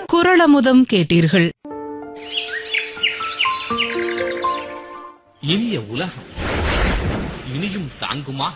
குரளமுதம் கேட்டீர்கள் இனிய உலகம் இனியும் தாங்குமா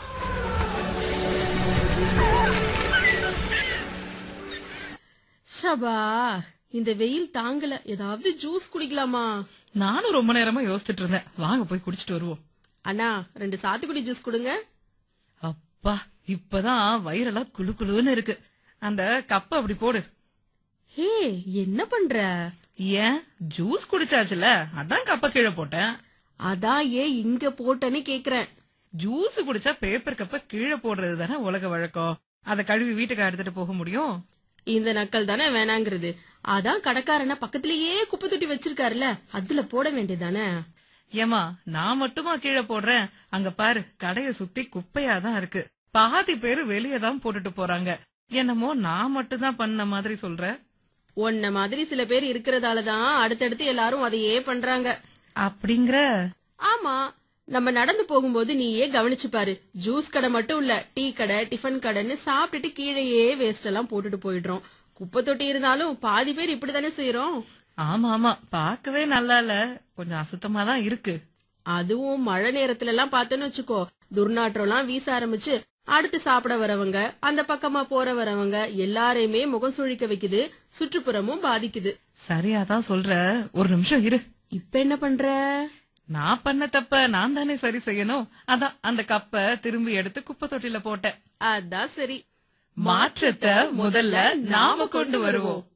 ஷபா இந்த வெயில் தாங்கல ஏதாவது ஜூஸ் குடிக்கலாமா நானும் ரொம்ப நேரமா யோசிச்சுட்டு இருந்தேன் வாங்க போய் குடிச்சிட்டு வருவோம் அண்ணா ரெண்டு சாத்துக்குடி ஜூஸ் கொடுங்க அப்பா இப்பதான் வயிறெல்லாம் குளு குளுன்னு இருக்கு அந்த கப்ப அப்படி போடு ஹே என்ன பண்ற ஏன் ஜூஸ் குடிச்சாச்சுல அதான் கப்ப கீழே போட்டேன் அதான் ஏன் இங்க போட்டேன்னு கேக்குறேன் ஜூஸ் குடிச்சா பேப்பர் கப்ப கீழே போடுறது தானே உலக வழக்கம் அத கழுவி வீட்டுக்கு எடுத்துட்டு போக முடியும் இந்த நக்கல் தானே வேணாங்கிறது அதான் கடைக்காரன பக்கத்திலேயே குப்பை தொட்டி வச்சிருக்காருல அதுல போட வேண்டியதானே ஏமா நான் மட்டுமா கீழே போடுறேன் அங்க பாரு கடைய சுத்தி குப்பையா தான் இருக்கு பாதி பேரு வெளியே தான் போட்டுட்டு போறாங்க என்னமோ நான் மட்டும் தான் பண்ண மாதிரி சொல்ற உன்ன மாதிரி சில பேர் இருக்கிறதாலதான் அடுத்தடுத்து எல்லாரும் அதையே பண்றாங்க அப்படிங்கிற ஆமா நம்ம நடந்து போகும்போது நீயே கவனிச்சு பாரு ஜூஸ் கடை மட்டும் இல்ல டீ கடை டிஃபன் கடைன்னு சாப்பிட்டுட்டு கீழேயே வேஸ்ட் எல்லாம் போட்டுட்டு போயிடுறோம் குப்பை தொட்டி இருந்தாலும் பாதி பேர் இப்படித்தானே செய்யறோம் ஆமா ஆமா பார்க்கவே நல்லா இல்ல கொஞ்சம் அசுத்தமா தான் இருக்கு அதுவும் மழை நேரத்துல எல்லாம் பார்த்தோன்னு வச்சுக்கோ துர்நாற்றம் எல்லாம் வீச ஆரம்பிச்சு அடுத்து சாப்பிட வரவங்க அந்த பக்கமா போற வரவங்க எல்லாரையுமே முகம் சுழிக்க வைக்குது சுற்றுப்புறமும் பாதிக்குது சரியாதான் சொல்ற ஒரு நிமிஷம் இரு இப்ப என்ன பண்ற நான் பண்ண தப்ப நான் தானே சரி செய்யணும் அதான் அந்த கப்ப திரும்பி எடுத்து குப்பை தொட்டில போட்டேன் அதான் சரி மாற்றத்தை முதல்ல நாம கொண்டு வருவோம்